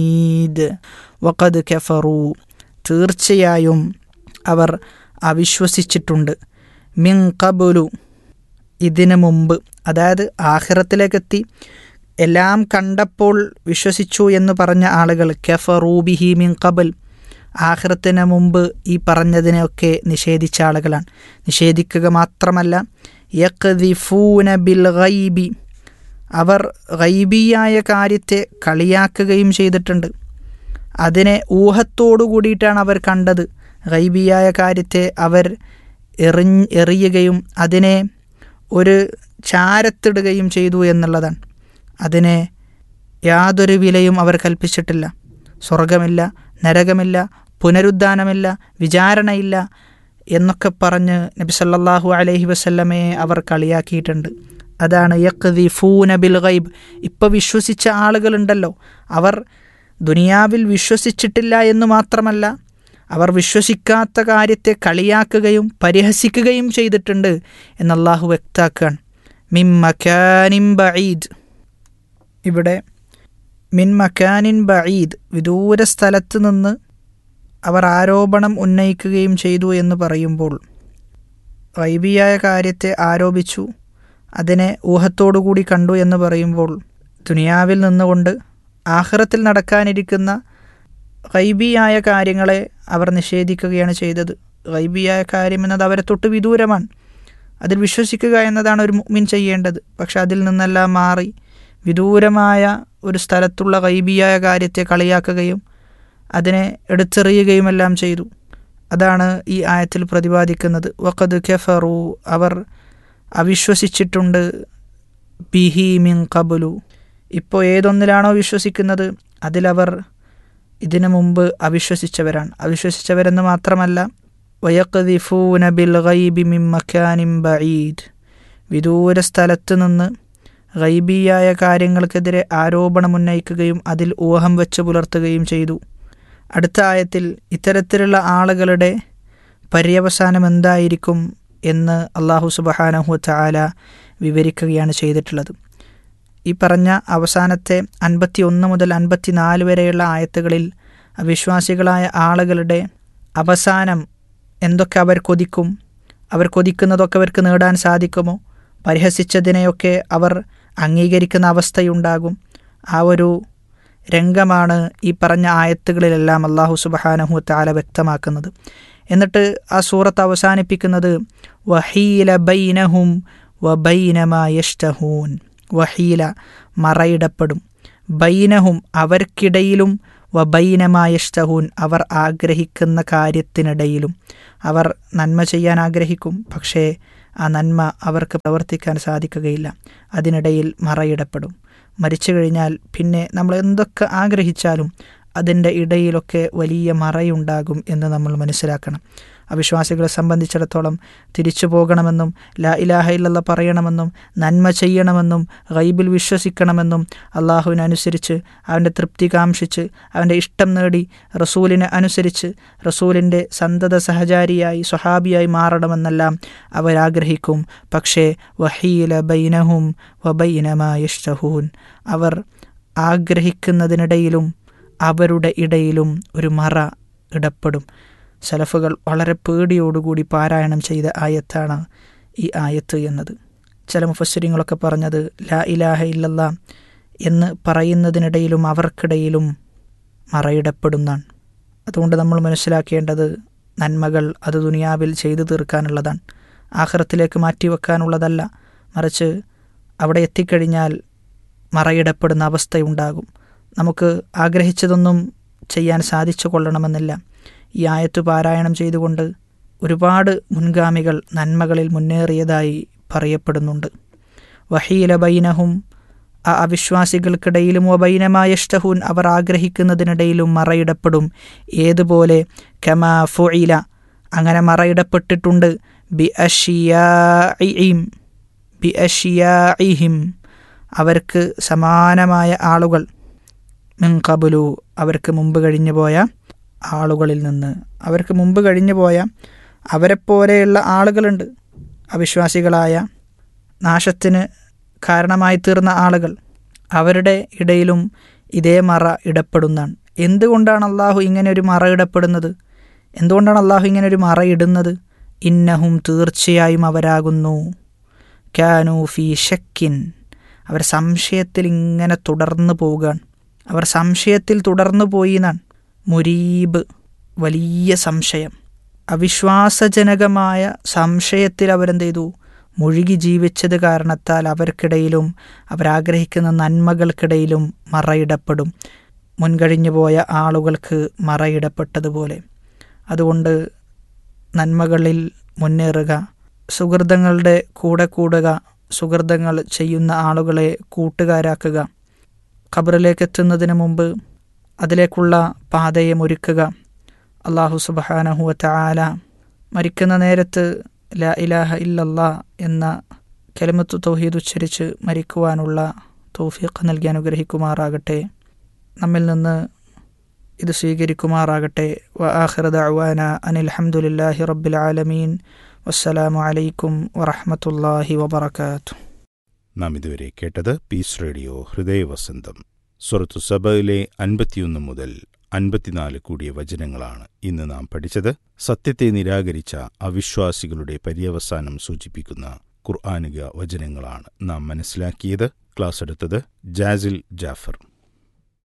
ഈദ് വഖദ് കഫറു തീർച്ചയായും അവർ അവിശ്വസിച്ചിട്ടുണ്ട് മിൻ കബുലു ഇതിനു മുമ്പ് അതായത് ആഖിറത്തിലേക്കെത്തി എല്ലാം കണ്ടപ്പോൾ വിശ്വസിച്ചു എന്ന് പറഞ്ഞ ആളുകൾ കഫറൂബിഹി മിൻ കബൽ ആഖിറത്തിന് മുമ്പ് ഈ പറഞ്ഞതിനെയൊക്കെ നിഷേധിച്ച ആളുകളാണ് നിഷേധിക്കുക മാത്രമല്ല യഖ്ദിഫൂന ബിൽ ഗൈബി അവർ ഗൈബിയായ കാര്യത്തെ കളിയാക്കുകയും ചെയ്തിട്ടുണ്ട് അതിനെ ഊഹത്തോടു കൂടിയിട്ടാണ് അവർ കണ്ടത് ഗൈബിയായ കാര്യത്തെ അവർ എറി എറിയുകയും അതിനെ ഒരു ചാരത്തിടുകയും ചെയ്തു എന്നുള്ളതാണ് അതിനെ യാതൊരു വിലയും അവർ കൽപ്പിച്ചിട്ടില്ല സ്വർഗമില്ല നരകമില്ല പുനരുദ്ധാനമില്ല വിചാരണയില്ല എന്നൊക്കെ പറഞ്ഞ് നബി സല്ലല്ലാഹു അലൈഹി വസല്ലമയെ അവർ കളിയാക്കിയിട്ടുണ്ട് അതാണ് യഖ്ദി ഫൂന ബിൽ ഗൈബ് ഇപ്പോൾ വിശ്വസിച്ച ആളുകളുണ്ടല്ലോ അവർ ദുനിയാവിൽ വിശ്വസിച്ചിട്ടില്ല എന്ന് മാത്രമല്ല അവർ വിശ്വസിക്കാത്ത കാര്യത്തെ കളിയാക്കുകയും പരിഹസിക്കുകയും ചെയ്തിട്ടുണ്ട് എന്നല്ലാഹു വ്യക്താക്കുകയാണ് മിൻ മക്കാനിൻ ബഈദ് ഇവിടെ മിൻ മക്കാനിൻ ബഈദ് വിദൂര സ്ഥലത്ത് നിന്ന് അവർ ആരോപണം ഉന്നയിക്കുകയും ചെയ്തു എന്ന് പറയുമ്പോൾ വൈബിയായ കാര്യത്തെ ആരോപിച്ചു അതിനെ ഊഹത്തോടുകൂടി കണ്ടു എന്ന് പറയുമ്പോൾ ദുനിയാവിൽ നിന്നുകൊണ്ട് ആഹ്റത്തിൽ നടക്കാനിരിക്കുന്ന ഗൈബിയായ കാര്യങ്ങളെ അവർ നിഷേധിക്കുകയാണ് ചെയ്തത് ഗൈബിയായ കാര്യം എന്നത് അവരെ തൊട്ട് വിദൂരമാണ് അതിൽ വിശ്വസിക്കുക എന്നതാണ് ഒരു മുഅ്മിൻ ചെയ്യേണ്ടത് പക്ഷെ അതിൽ നിന്നെല്ലാം മാറി വിദൂരമായ ഒരു സ്ഥലത്തുള്ള ഗൈബിയായ കാര്യത്തെ കളിയാക്കുകയും അതിനെ എടുത്തെറിയുകയുമെല്ലാം ചെയ്തു അതാണ് ഈ ആയത്തിൽ പ്രതിപാദിക്കുന്നത് വഖദ് കെഫറു അവർ അവിശ്വസിച്ചിട്ടുണ്ട് ബിഹി മിൻ കബുലു ഇപ്പോൾ ഏതൊന്നിലാണോ വിശ്വസിക്കുന്നത് അതിലവർ ഇതിനു മുമ്പ് അവിശ്വസിച്ചവരാണ് അവിശ്വസിച്ചവരെന്ന് മാത്രമല്ല വയക്കദിഫൂന ബിൽ ഗൈബി മിൻ മക്കാനിൻ ബഈദ് വിദൂര സ്ഥലത്ത് നിന്ന് ഗൈബിയായ കാര്യങ്ങൾക്കെതിരെ ആരോപണമുന്നയിക്കുകയും അതിൽ ഊഹം വെച്ച് പുലർത്തുകയും ചെയ്തു അടുത്ത ആയത്തിൽ ഇത്തരത്തിലുള്ള ആളുകളുടെ പര്യവസാനം എന്തായിരിക്കും എന്ന് അള്ളാഹു സുബഹാനഹു ചാല വിവരിക്കുകയാണ് ചെയ്തിട്ടുള്ളത് ഈ പറഞ്ഞ അവസാനത്തെ അൻപത്തി ഒന്ന് മുതൽ അൻപത്തി നാല് വരെയുള്ള ആയത്തുകളിൽ അവിശ്വാസികളായ ആളുകളുടെ അവസാനം എന്തൊക്കെ അവർ കൊതിക്കും അവർ കൊതിക്കുന്നതൊക്കെ അവർക്ക് നേടാൻ സാധിക്കുമോ പരിഹസിച്ചതിനെയൊക്കെ അവർ അംഗീകരിക്കുന്ന അവസ്ഥയുണ്ടാകും ആ ഒരു രംഗമാണ് ഈ പറഞ്ഞ ആയത്തുകളിലെല്ലാം അള്ളാഹു സുബഹാനഹു താല വ്യക്തമാക്കുന്നത് എന്നിട്ട് ആ സൂറത്ത് അവസാനിപ്പിക്കുന്നത് വഹീല ബൈനഹും വ ബൈനമായഷ്ടഹൂൻ വഹീല മറയിടപ്പെടും ബൈനഹും അവർക്കിടയിലും വ ബൈനമായഷ്ടഹൂൻ അവർ ആഗ്രഹിക്കുന്ന കാര്യത്തിനിടയിലും അവർ നന്മ ചെയ്യാൻ ആഗ്രഹിക്കും പക്ഷേ ആ നന്മ അവർക്ക് പ്രവർത്തിക്കാൻ സാധിക്കുകയില്ല അതിനിടയിൽ മറയിടപ്പെടും മരിച്ചു കഴിഞ്ഞാൽ പിന്നെ നമ്മൾ എന്തൊക്കെ ആഗ്രഹിച്ചാലും അതിൻ്റെ ഇടയിലൊക്കെ വലിയ മറയുണ്ടാകും എന്ന് നമ്മൾ മനസ്സിലാക്കണം അവിശ്വാസികളെ സംബന്ധിച്ചിടത്തോളം തിരിച്ചു പോകണമെന്നും ലാ ഇലാഹ ഇല്ലല്ല പറയണമെന്നും നന്മ ചെയ്യണമെന്നും ഗൈബിൽ വിശ്വസിക്കണമെന്നും അള്ളാഹുവിനനുസരിച്ച് അവൻ്റെ തൃപ്തി കാംക്ഷിച്ച് അവൻ്റെ ഇഷ്ടം നേടി റസൂലിനെ അനുസരിച്ച് റസൂലിൻ്റെ സന്തത സഹചാരിയായി സ്വഹാബിയായി മാറണമെന്നെല്ലാം അവരാഗ്രഹിക്കും പക്ഷേ വഹീല ബൈനഹും വബൈനമായിഷ്ടഹൂൻ അവർ ആഗ്രഹിക്കുന്നതിനിടയിലും അവരുടെ ഇടയിലും ഒരു മറ ഇടപെടും സലഫുകൾ വളരെ പേടിയോടുകൂടി പാരായണം ചെയ്ത ആയത്താണ് ഈ ആയത്ത് എന്നത് ചില മുഫസ്സിരിങ്ങളൊക്കെ പറഞ്ഞത് ലാ ഇലാഹ ഇല്ലല്ല എന്ന് പറയുന്നതിനിടയിലും അവർക്കിടയിലും മറയിടപ്പെടുന്നതാണ് അതുകൊണ്ട് നമ്മൾ മനസ്സിലാക്കേണ്ടത് നന്മകൾ അത് ദുനിയാവിൽ ചെയ്തു തീർക്കാനുള്ളതാണ് ആഹ്റത്തിലേക്ക് മാറ്റിവെക്കാനുള്ളതല്ല മറിച്ച് അവിടെ എത്തിക്കഴിഞ്ഞാൽ മറയിടപ്പെടുന്ന അവസ്ഥയുണ്ടാകും നമുക്ക് ആഗ്രഹിച്ചതൊന്നും ചെയ്യാൻ സാധിച്ചു കൊള്ളണമെന്നില്ല ഈ ആയത്ത് പാരായണം ചെയ്തുകൊണ്ട് ഒരുപാട് മുൻഗാമികൾ നന്മകളിൽ മുന്നേറിയതായി പറയപ്പെടുന്നുണ്ട് വഹീല ബൈനഹും ആ അവിശ്വാസികൾക്കിടയിലും വബൈനമായഷ്ടഹൂൻ അവർ ആഗ്രഹിക്കുന്നതിനിടയിലും മറയിടപ്പെടും ഏതുപോലെ കമാ ഫുയില അങ്ങനെ മറയിടപ്പെട്ടിട്ടുണ്ട് ബി അഷിയായിം ബി അഷിയായിഹിം അവർക്ക് സമാനമായ ആളുകൾ മിൻ കബുലു അവർക്ക് മുമ്പ് കഴിഞ്ഞു പോയ ആളുകളിൽ നിന്ന് അവർക്ക് മുമ്പ് കഴിഞ്ഞു പോയ അവരെപ്പോലെയുള്ള ആളുകളുണ്ട് അവിശ്വാസികളായ നാശത്തിന് കാരണമായി തീർന്ന ആളുകൾ അവരുടെ ഇടയിലും ഇതേ മറ ഇടപെടുന്നതാണ് എന്തുകൊണ്ടാണ് അള്ളാഹു ഇങ്ങനെ ഒരു മറ ഇടപെടുന്നത് എന്തുകൊണ്ടാണ് അള്ളാഹു ഇങ്ങനെ ഒരു മറ ഇടുന്നത് ഇന്നഹും തീർച്ചയായും അവരാകുന്നു ക്യാനു ഫി ഷക്കിൻ അവർ സംശയത്തിൽ ഇങ്ങനെ തുടർന്നു പോവുകയാണ് അവർ സംശയത്തിൽ തുടർന്നു പോയി എന്നാണ് മുരീബ് വലിയ സംശയം അവിശ്വാസജനകമായ സംശയത്തിൽ അവരെന്ത് ചെയ്തു മുഴുകി ജീവിച്ചത് കാരണത്താൽ അവർക്കിടയിലും അവരാഗ്രഹിക്കുന്ന നന്മകൾക്കിടയിലും മറയിടപ്പെടും മുൻകഴിഞ്ഞു പോയ ആളുകൾക്ക് മറയിടപ്പെട്ടതുപോലെ അതുകൊണ്ട് നന്മകളിൽ മുന്നേറുക സുഹൃതങ്ങളുടെ കൂടെ കൂടുക സുഹൃതങ്ങൾ ചെയ്യുന്ന ആളുകളെ കൂട്ടുകാരാക്കുക ഖബറിലേക്ക് എത്തുന്നതിന് മുമ്പ് അതിലേക്കുള്ള പാതയെ ഒരുക്കുക അള്ളാഹു സുബഹാനഹുവത്ത ആല മരിക്കുന്ന നേരത്ത് ല ഇലാഹ ഇല്ലല്ലാ എന്ന കെലമത്ത് തൗഹീദ് ഉച്ചരിച്ച് മരിക്കുവാനുള്ള തൗഫീഖ് നൽകി അനുഗ്രഹിക്കുമാറാകട്ടെ നമ്മിൽ നിന്ന് ഇത് സ്വീകരിക്കുമാറാകട്ടെ വ ആഖിറ ദഅവാന അനിൽ ഹംദുലില്ലാഹി റബ്ബിൽ ആലമീൻ വസ്സലാമു അലൈക്കും വറഹ്മത്തുള്ളാഹി വബറകാതുഹു നാം ഇതുവരെ കേട്ടത് പീസ് റേഡിയോ ഹൃദയവസന്തം സുറത്തു സബയിലെ അൻപത്തിയൊന്ന് മുതൽ അൻപത്തിനാല് കൂടിയ വചനങ്ങളാണ് ഇന്ന് നാം പഠിച്ചത് സത്യത്തെ നിരാകരിച്ച അവിശ്വാസികളുടെ പര്യവസാനം സൂചിപ്പിക്കുന്ന ഖുർആാനിക വചനങ്ങളാണ് നാം മനസ്സിലാക്കിയത് ക്ലാസ് എടുത്തത് ജാസിൽ ജാഫർ